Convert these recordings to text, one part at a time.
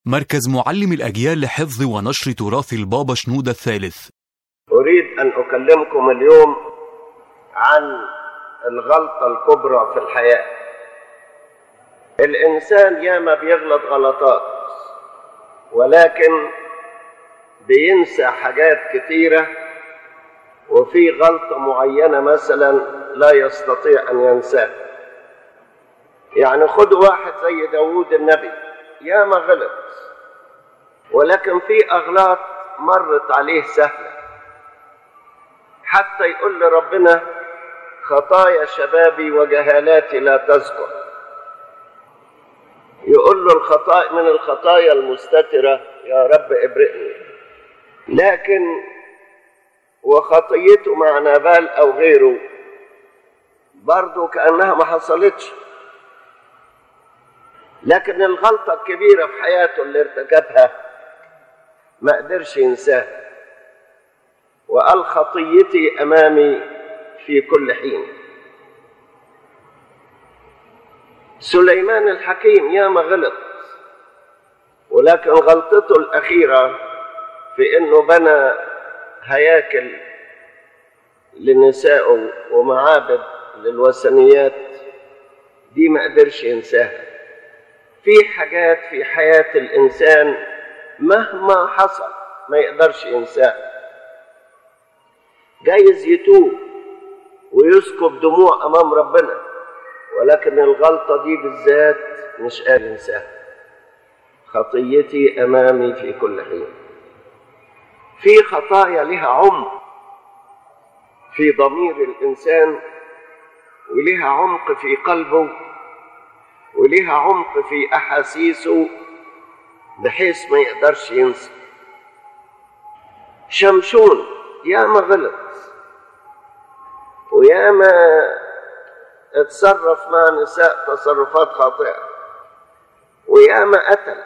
مركز معلم الأجيال لحفظ ونشر تراث البابا شنودة الثالث أريد أن أكلمكم اليوم عن الغلطة الكبرى في الحياة الإنسان ياما بيغلط غلطات ولكن بينسى حاجات كتيرة وفي غلطة معينة مثلا لا يستطيع أن ينساها يعني خدوا واحد زي داوود النبي ياما غلط ولكن في أغلاط مرت عليه سهلة حتى يقول لربنا خطايا شبابي وجهالاتي لا تذكر يقول له الخطايا من الخطايا المستترة يا رب ابرئني لكن وخطيته مع نابال أو غيره برضه كأنها ما حصلتش لكن الغلطة الكبيرة في حياته اللي ارتكبها ما قدرش ينساها وقال خطيتي أمامي في كل حين سليمان الحكيم ياما غلط ولكن غلطته الأخيرة في إنه بنى هياكل لنسائه ومعابد للوثنيات دي ما قدرش ينساها في حاجات في حياة الإنسان مهما حصل ما يقدرش ينساها جايز يتوب ويسكب دموع أمام ربنا ولكن الغلطة دي بالذات مش قادر ينساها خطيتي أمامي في كل حين في خطايا لها عمق في ضمير الإنسان ولها عمق في قلبه ولها عمق في أحاسيسه بحيث ما يقدرش ينسى شمشون ياما غلط وياما اتصرف مع نساء تصرفات خاطئة وياما قتل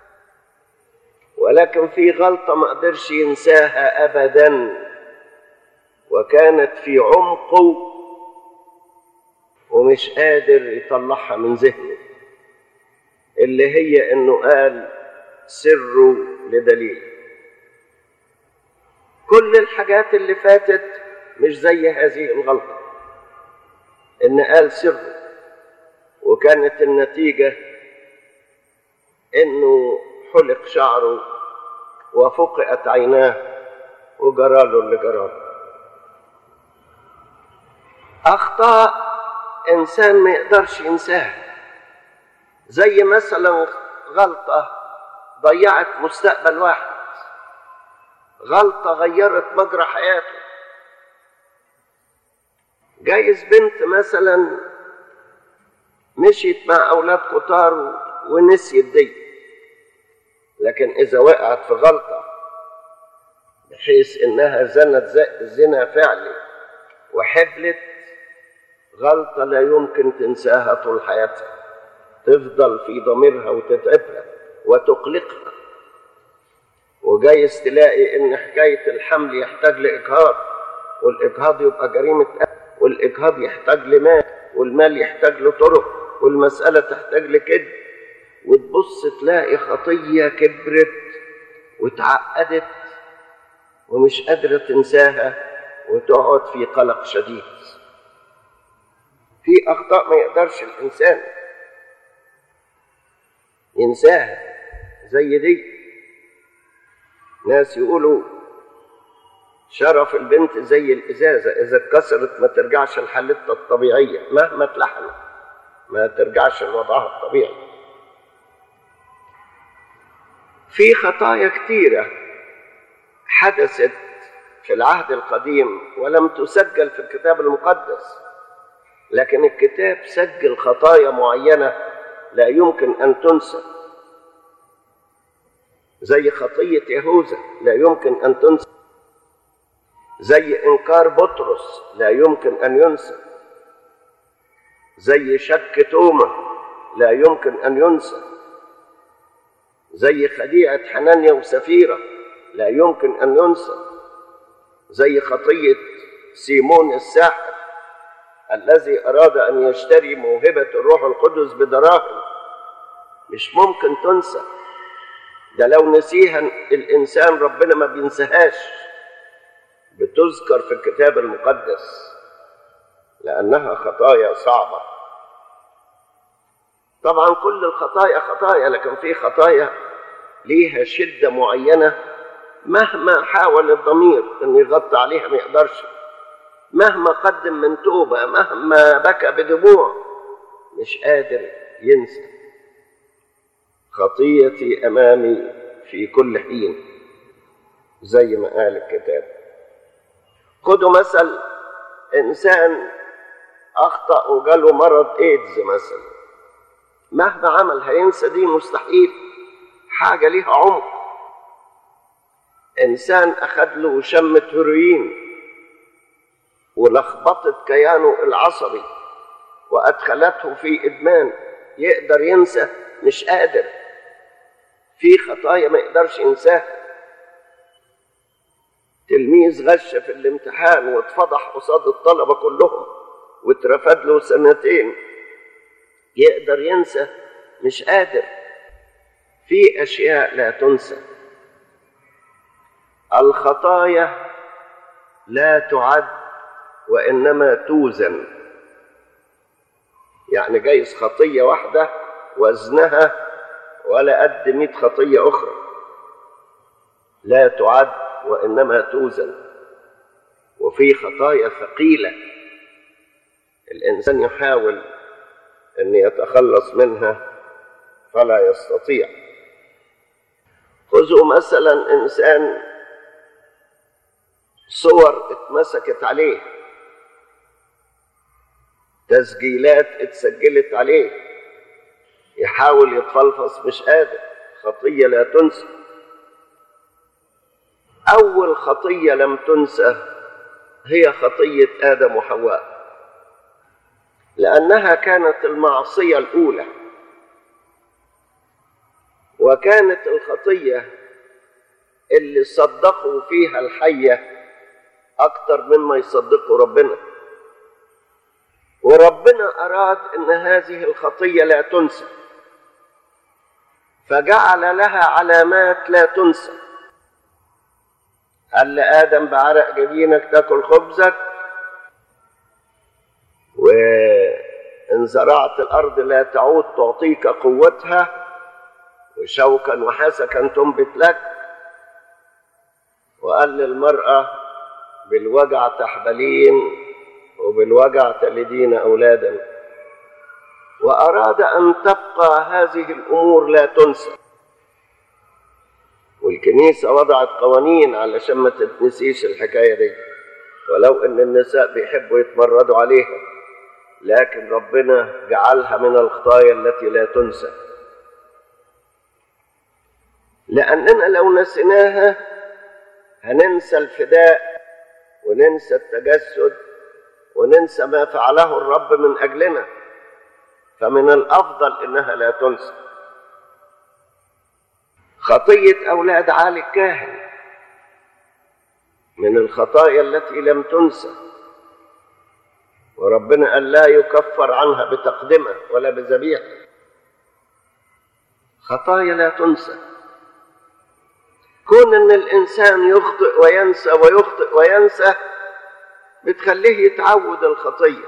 ولكن في غلطة ما قدرش ينساها أبدا وكانت في عمقه ومش قادر يطلعها من ذهنه اللي هي انه قال سره لدليل كل الحاجات اللي فاتت مش زي هذه الغلطة ان قال سره وكانت النتيجة انه حلق شعره وفقئت عيناه وجراله اللي جراله أخطاء إنسان ما يقدرش ينساها زي مثلا غلطة ضيعت مستقبل واحد غلطة غيرت مجرى حياته جايز بنت مثلا مشيت مع أولاد كتار ونسيت دي لكن إذا وقعت في غلطة بحيث إنها زنت زنا فعلي وحبلت غلطة لا يمكن تنساها طول حياتها تفضل في ضميرها وتتعبها وتقلقها وجايز تلاقي ان حكاية الحمل يحتاج لإجهاض والإجهاض يبقى جريمة قتل والإجهاض يحتاج لمال والمال يحتاج لطرق والمسألة تحتاج لكذب وتبص تلاقي خطية كبرت وتعقدت ومش قادرة تنساها وتقعد في قلق شديد في أخطاء ما يقدرش الإنسان ينساها زي دي ناس يقولوا شرف البنت زي الإزازة إذا اتكسرت ما ترجعش لحالتها الطبيعية مهما اتلحمت ما ترجعش لوضعها الطبيعي في خطايا كتيرة حدثت في العهد القديم ولم تسجل في الكتاب المقدس لكن الكتاب سجل خطايا معينة لا يمكن أن تنسى زي خطية يهوذا لا يمكن أن تنسى زي إنكار بطرس لا يمكن أن ينسى زي شك تومة لا يمكن أن ينسى زي خديعة حنانيا وسفيرة لا يمكن أن ينسى زي خطية سيمون الساحر الذي أراد أن يشتري موهبة الروح القدس بدراهم مش ممكن تنسى ده لو نسيها الإنسان ربنا ما بينساهاش بتذكر في الكتاب المقدس لأنها خطايا صعبة طبعا كل الخطايا خطايا لكن في خطايا ليها شدة معينة مهما حاول الضمير أن يغطي عليها ما يقدرش مهما قدم من توبة مهما بكى بدموع مش قادر ينسى خطيتي أمامي في كل حين زي ما قال الكتاب خدوا مثل إنسان أخطأ وجاله مرض إيدز مثلا مهما عمل هينسى دي مستحيل حاجة ليها عمق إنسان أخذ له شمة هيروين ولخبطت كيانه العصبي وأدخلته في إدمان يقدر ينسى مش قادر في خطايا ما يقدرش ينساها تلميذ غش في الامتحان واتفضح قصاد الطلبة كلهم واترفد له سنتين يقدر ينسى مش قادر في أشياء لا تنسى الخطايا لا تعد وإنما توزن يعني جايز خطية واحدة وزنها ولا قد مئة خطية أخرى لا تعد وإنما توزن وفي خطايا ثقيلة الإنسان يحاول أن يتخلص منها فلا يستطيع خذوا مثلا إنسان صور اتمسكت عليه تسجيلات اتسجلت عليه يحاول يتفلفص مش قادر خطية لا تنسى أول خطية لم تنسى هي خطية آدم وحواء لأنها كانت المعصية الأولى وكانت الخطية اللي صدقوا فيها الحية أكتر مما يصدقوا ربنا وربنا أراد أن هذه الخطية لا تنسى فجعل لها علامات لا تنسى قال لآدم بعرق جبينك تاكل خبزك وإن زرعت الأرض لا تعود تعطيك قوتها وشوكا وحسكا تنبت لك وقال للمرأة بالوجع تحبلين وبالوجع تلدين أولادا وأراد أن تبقى هذه الأمور لا تنسى والكنيسة وضعت قوانين علشان ما تتنسيش الحكاية دي ولو أن النساء بيحبوا يتمردوا عليها لكن ربنا جعلها من الخطايا التي لا تنسى لأننا لو نسيناها هننسى الفداء وننسى التجسد وننسى ما فعله الرب من أجلنا فمن الأفضل إنها لا تنسى خطية أولاد عالي الكاهن من الخطايا التي لم تنسى وربنا قال لا يكفر عنها بتقدمة ولا بذبيحة خطايا لا تنسى كون ان الانسان يخطئ وينسى ويخطئ وينسى بتخليه يتعود الخطيه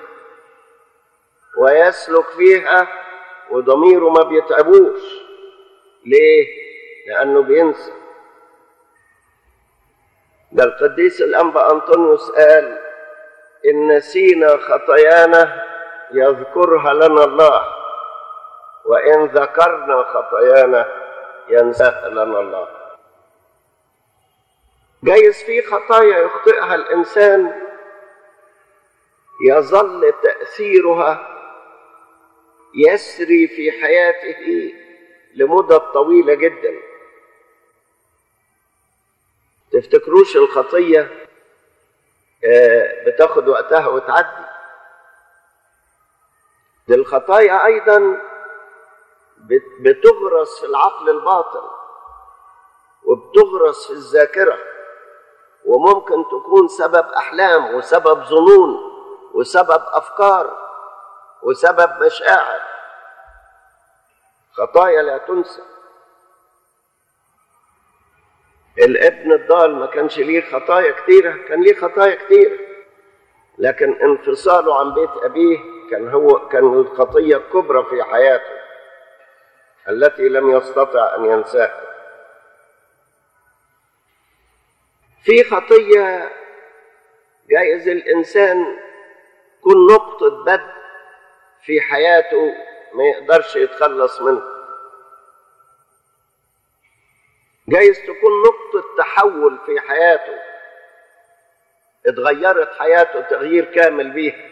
ويسلك فيها وضميره ما بيتعبوش ليه لانه بينسى ده القديس الانبا انطونيوس قال ان نسينا خطايانا يذكرها لنا الله وان ذكرنا خطايانا ينساها لنا الله جايز في خطايا يخطئها الانسان يظل تاثيرها يسري في حياته لمدة طويلة جدا تفتكروش الخطية بتاخد وقتها وتعدي دي الخطايا أيضا بتغرس في العقل الباطن وبتغرس في الذاكرة وممكن تكون سبب أحلام وسبب ظنون وسبب أفكار وسبب مشاعر خطايا لا تنسى الابن الضال ما كانش ليه خطايا كتيرة كان ليه خطايا كتيرة لكن انفصاله عن بيت أبيه كان هو كان الخطية الكبرى في حياته التي لم يستطع أن ينساها في خطية جايز الإنسان تكون نقطة بدء في حياته ما يقدرش يتخلص منها جايز تكون نقطة تحول في حياته اتغيرت حياته تغيير كامل بيها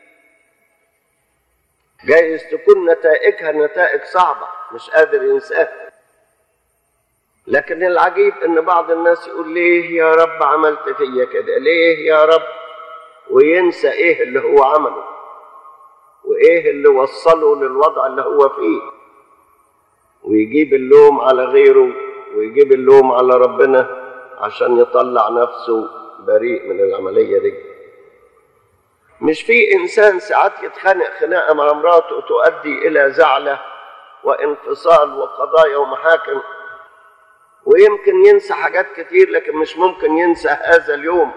جايز تكون نتائجها نتائج صعبة مش قادر ينساها لكن العجيب ان بعض الناس يقول ليه يا رب عملت فيا كده ليه يا رب وينسى ايه اللي هو عمله وايه اللي وصله للوضع اللي هو فيه ويجيب اللوم على غيره ويجيب اللوم على ربنا عشان يطلع نفسه بريء من العملية دي مش في إنسان ساعات يتخانق خناقة مع مراته تؤدي إلى زعلة وانفصال وقضايا ومحاكم ويمكن ينسى حاجات كتير لكن مش ممكن ينسى هذا اليوم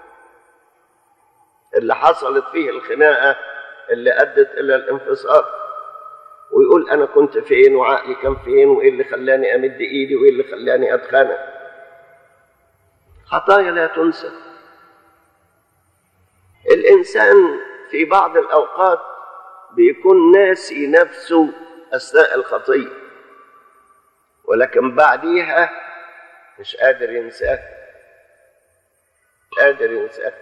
اللي حصلت فيه الخناقة اللي أدت إلى الانفصال ويقول أنا كنت فين وعقلي كان فين وإيه اللي خلاني أمد إيدي وإيه اللي خلاني أتخانق خطايا لا تنسى الإنسان في بعض الأوقات بيكون ناسي نفسه أثناء الخطية ولكن بعديها مش قادر ينساها مش قادر ينساها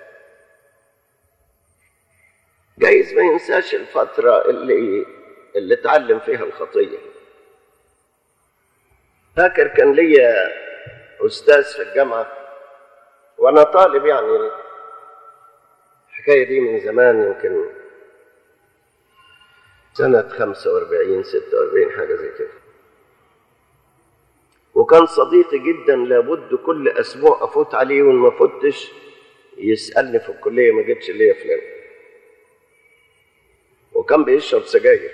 جايز ما ينساش الفترة اللي اللي اتعلم فيها الخطية فاكر كان ليا أستاذ في الجامعة وأنا طالب يعني الحكاية دي من زمان يمكن سنة 45 46 حاجة زي كده وكان صديقي جدا لابد كل أسبوع أفوت عليه وإن ما فتش يسألني في الكلية ما جيتش ليه يا فلان وكان بيشرب سجاير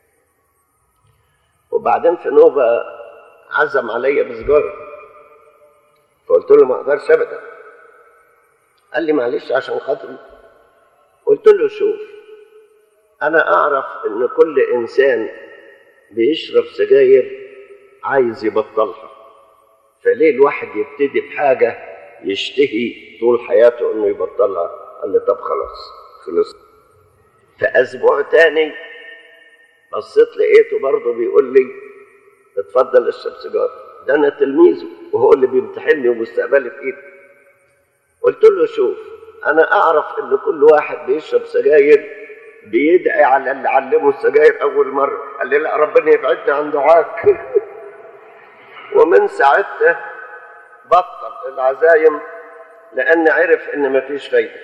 وبعدين في نوبة عزم عليا بسجارة فقلت له ما اقدرش ابدا قال لي معلش عشان خاطري قلت له شوف انا اعرف ان كل انسان بيشرب سجاير عايز يبطلها فليه الواحد يبتدي بحاجة يشتهي طول حياته انه يبطلها قال لي طب خلاص خلص فاسبوع تاني بصيت لقيته برضه بيقول لي اتفضل اشرب سيجاره ده انا تلميذه وهو اللي بيمتحني ومستقبلي في ايدي قلت له شوف انا اعرف ان كل واحد بيشرب سجاير بيدعي على اللي علمه السجاير اول مره قال لي لا ربنا يبعدني عن دعاك ومن ساعتها بطل العزايم لان عرف ان مفيش فايده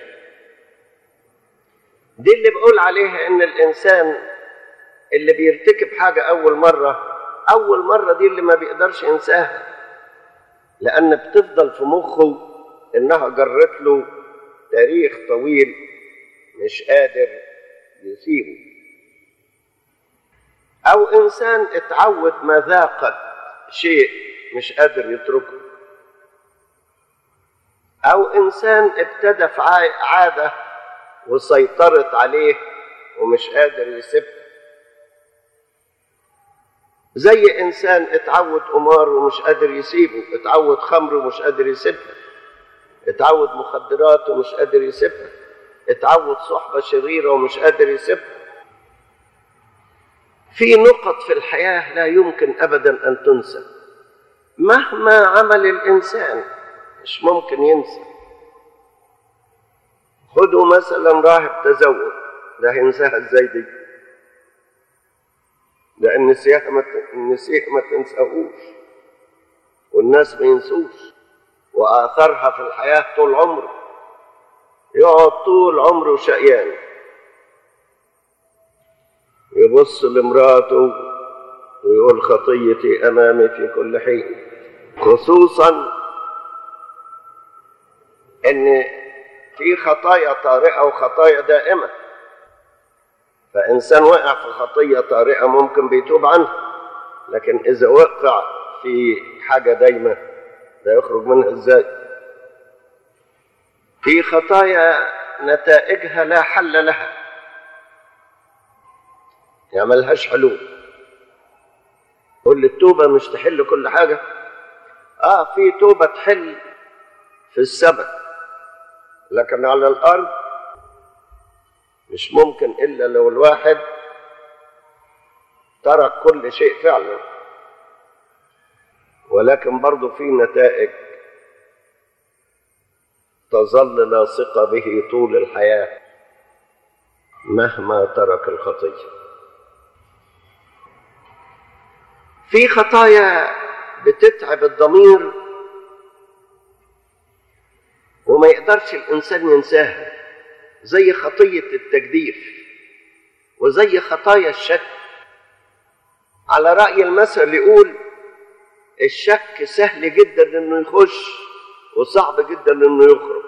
دي اللي بقول عليها ان الانسان اللي بيرتكب حاجه اول مره اول مره دي اللي ما بيقدرش ينساها لان بتفضل في مخه انها جرت له تاريخ طويل مش قادر يسيبه او انسان اتعود مذاقه شيء مش قادر يتركه او انسان ابتدى في عاده وسيطرت عليه ومش قادر يسيبها زي انسان اتعود قمار ومش قادر يسيبه اتعود خمر ومش قادر يسيبها اتعود مخدرات ومش قادر يسيبها اتعود صحبه شريره ومش قادر يسيبها في نقط في الحياه لا يمكن ابدا ان تنسى مهما عمل الانسان مش ممكن ينسى خدوا مثلا راهب تزوج ده هينساها ازاي دي لان النسيها ما النسيها ما تنساهوش والناس ما ينسوش واثرها في الحياه طول عمره يقعد طول عمره شقيان يبص لمراته ويقول خطيتي امامي في كل حين خصوصا ان في خطايا طارئه وخطايا دائمه فإنسان وقع في خطية طارئة ممكن بيتوب عنها لكن إذا وقع في حاجة دايمة ده يخرج منها ازاي في خطايا نتائجها لا حل لها يعني ملهاش حلول قول التوبة مش تحل كل حاجة اه في توبة تحل في السماء لكن على الأرض مش ممكن إلا لو الواحد ترك كل شيء فعلا ولكن برضه في نتائج تظل لاصقة به طول الحياة مهما ترك الخطية في خطايا بتتعب الضمير وما يقدرش الإنسان ينساها زي خطية التجديف وزي خطايا الشك على رأي المثل يقول الشك سهل جدا انه يخش وصعب جدا انه يخرج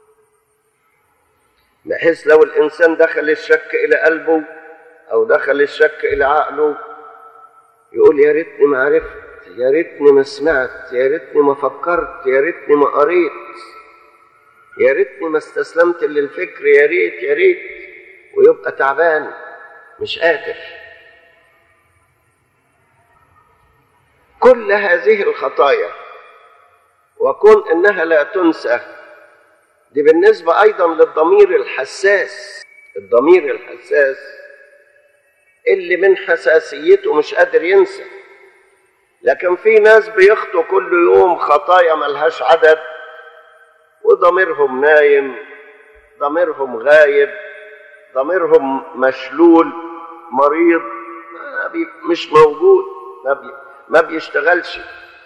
بحيث لو الانسان دخل الشك الى قلبه او دخل الشك الى عقله يقول يا ريتني ما عرفت يا ريتني ما سمعت يا ريتني ما فكرت يا ريتني ما قريت يا ريتني ما استسلمت للفكر يا ريت يا ريت ويبقى تعبان مش قادر كل هذه الخطايا وكون انها لا تنسى دي بالنسبه ايضا للضمير الحساس الضمير الحساس اللي من حساسيته مش قادر ينسى لكن في ناس بيخطوا كل يوم خطايا ملهاش عدد وضميرهم نايم ضميرهم غايب ضميرهم مشلول مريض ما بي مش موجود ما, بي ما بيشتغلش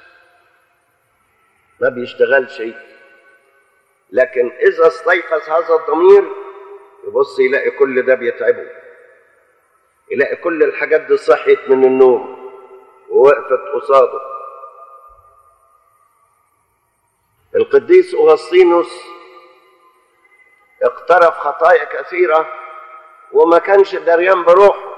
ما بيشتغلش لكن إذا استيقظ هذا الضمير يبص يلاقي كل ده بيتعبه يلاقي كل الحاجات دي صحيت من النوم ووقفت قصاده القديس أغسطينوس اقترف خطايا كثيرة وما كانش دريان بروحه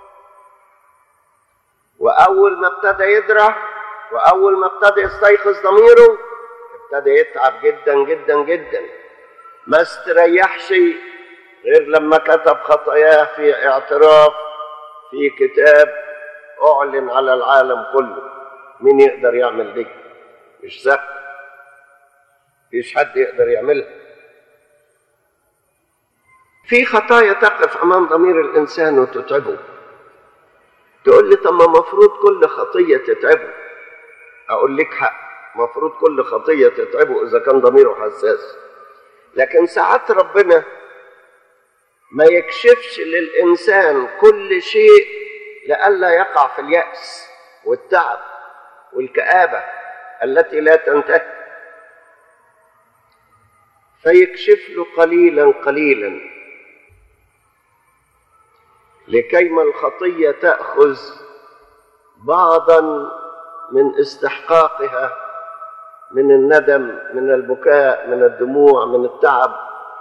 وأول ما ابتدى يدرى وأول ما ابتدى يستيقظ ضميره ابتدى يتعب جدا جدا جدا ما استريحش غير لما كتب خطاياه في اعتراف في كتاب أعلن على العالم كله مين يقدر يعمل دي مش سهل مفيش حد يقدر يعملها في خطايا تقف امام ضمير الانسان وتتعبه تقول لي طب ما مفروض كل خطيه تتعبه اقول لك حق مفروض كل خطيه تتعبه اذا كان ضميره حساس لكن ساعات ربنا ما يكشفش للانسان كل شيء لئلا يقع في الياس والتعب والكابه التي لا تنتهي فيكشف له قليلا قليلا لكيما الخطيه تاخذ بعضا من استحقاقها من الندم من البكاء من الدموع من التعب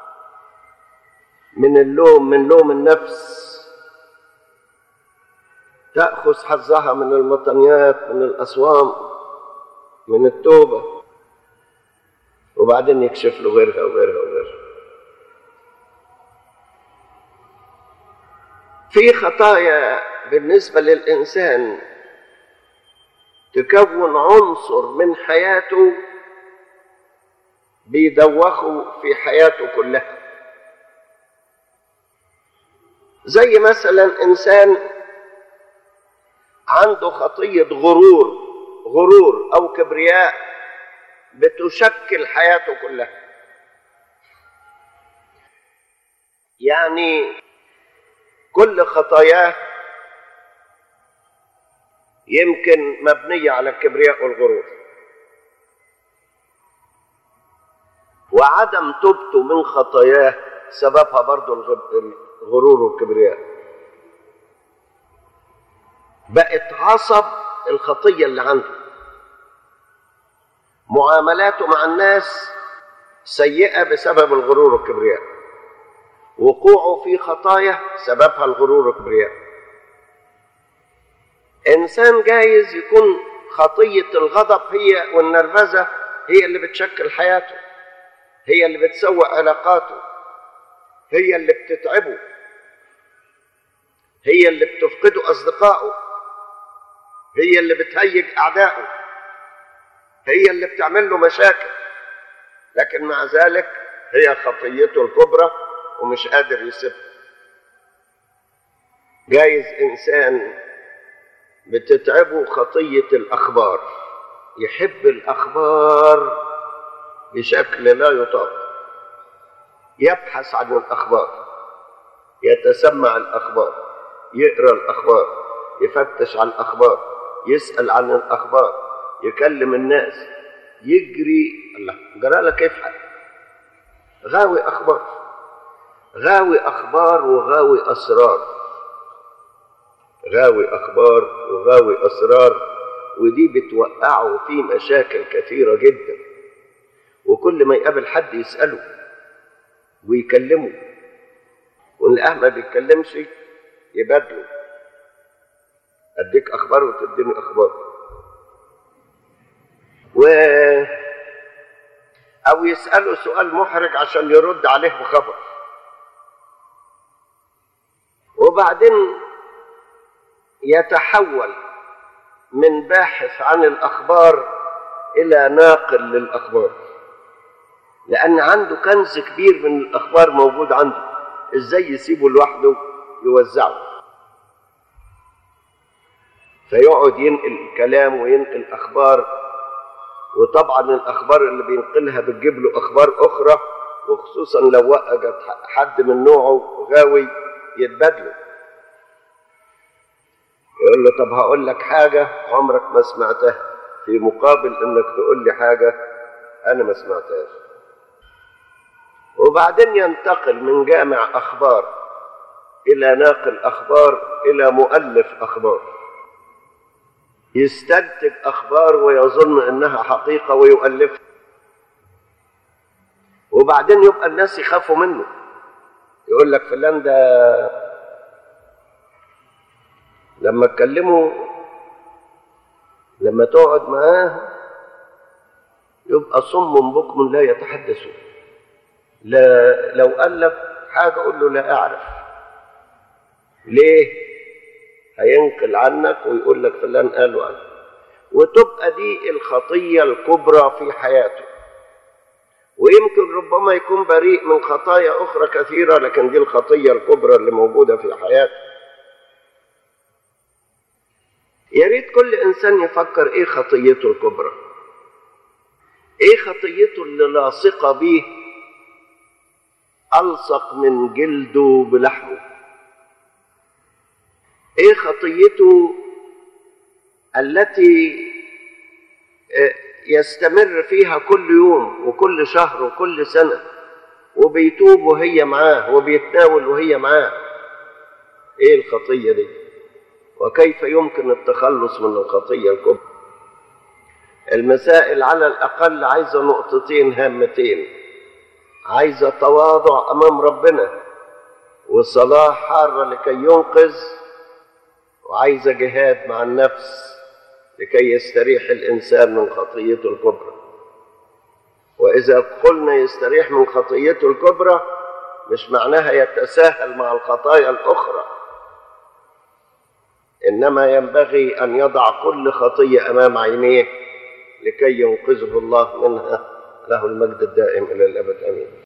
من اللوم من لوم النفس تاخذ حظها من المطنيات من الاصوام من التوبه وبعدين يكشف له غيرها وغيرها وغيرها في خطايا بالنسبة للإنسان تكون عنصر من حياته بيدوخه في حياته كلها زي مثلا إنسان عنده خطية غرور غرور أو كبرياء بتشكل حياته كلها يعني كل خطاياه يمكن مبنيه على الكبرياء والغرور وعدم توبته من خطاياه سببها برضه الغرور والكبرياء بقت عصب الخطيه اللي عنده معاملاته مع الناس سيئة بسبب الغرور والكبرياء وقوعه في خطايا سببها الغرور والكبرياء إنسان جايز يكون خطية الغضب هي والنرفزة هي اللي بتشكل حياته هي اللي بتسوق علاقاته هي اللي بتتعبه هي اللي بتفقده أصدقائه هي اللي بتهيج أعدائه هي اللي بتعمل له مشاكل لكن مع ذلك هي خطيته الكبرى ومش قادر يسيبها جايز إنسان بتتعبه خطية الأخبار يحب الأخبار بشكل لا يطاق يبحث عن الأخبار يتسمع الأخبار يقرأ الأخبار يفتش عن الأخبار يسأل عن الأخبار يكلم الناس يجري الله جرى لك يفعل غاوي أخبار غاوي أخبار وغاوي أسرار غاوي أخبار وغاوي أسرار ودي بتوقعه في مشاكل كثيرة جدا وكل ما يقابل حد يسأله ويكلمه واللي ما بيتكلمش يبادله أديك أخبار وتديني أخبار و أو يسأله سؤال محرج عشان يرد عليه بخبر وبعدين يتحول من باحث عن الأخبار إلى ناقل للأخبار لأن عنده كنز كبير من الأخبار موجود عنده إزاي يسيبه لوحده يوزعه فيقعد ينقل كلام وينقل أخبار وطبعا الأخبار اللي بينقلها بتجيب له أخبار أخرى وخصوصا لو وقجت حد من نوعه غاوي يتبادله يقول له طب هقول لك حاجة عمرك ما سمعتها في مقابل انك تقول لي حاجة انا ما سمعتهاش وبعدين ينتقل من جامع اخبار الى ناقل اخبار الى مؤلف اخبار يستنتج اخبار ويظن انها حقيقة ويؤلفها وبعدين يبقى الناس يخافوا منه يقول لك فلان ده لما تكلمه لما تقعد معاه يبقى صم بكم لا يتحدث لا لو ألف حاجة أقول له لا أعرف ليه هينقل عنك ويقول لك فلان قال وقال وتبقى دي الخطية الكبرى في حياته ويمكن ربما يكون بريء من خطايا أخرى كثيرة لكن دي الخطية الكبرى اللي موجودة في حياته يا ريت كل انسان يفكر ايه خطيته الكبرى ايه خطيته اللي لاصقه بيه الصق من جلده بلحمه ايه خطيته التي يستمر فيها كل يوم وكل شهر وكل سنه وبيتوب وهي معاه وبيتناول وهي معاه ايه الخطيه دي وكيف يمكن التخلص من الخطيه الكبرى المسائل على الاقل عايزه نقطتين هامتين عايزه تواضع امام ربنا وصلاه حاره لكي ينقذ وعايزه جهاد مع النفس لكي يستريح الانسان من خطيته الكبرى واذا قلنا يستريح من خطيته الكبرى مش معناها يتساهل مع الخطايا الاخرى انما ينبغي ان يضع كل خطيه امام عينيه لكي ينقذه الله منها له المجد الدائم الى الابد امين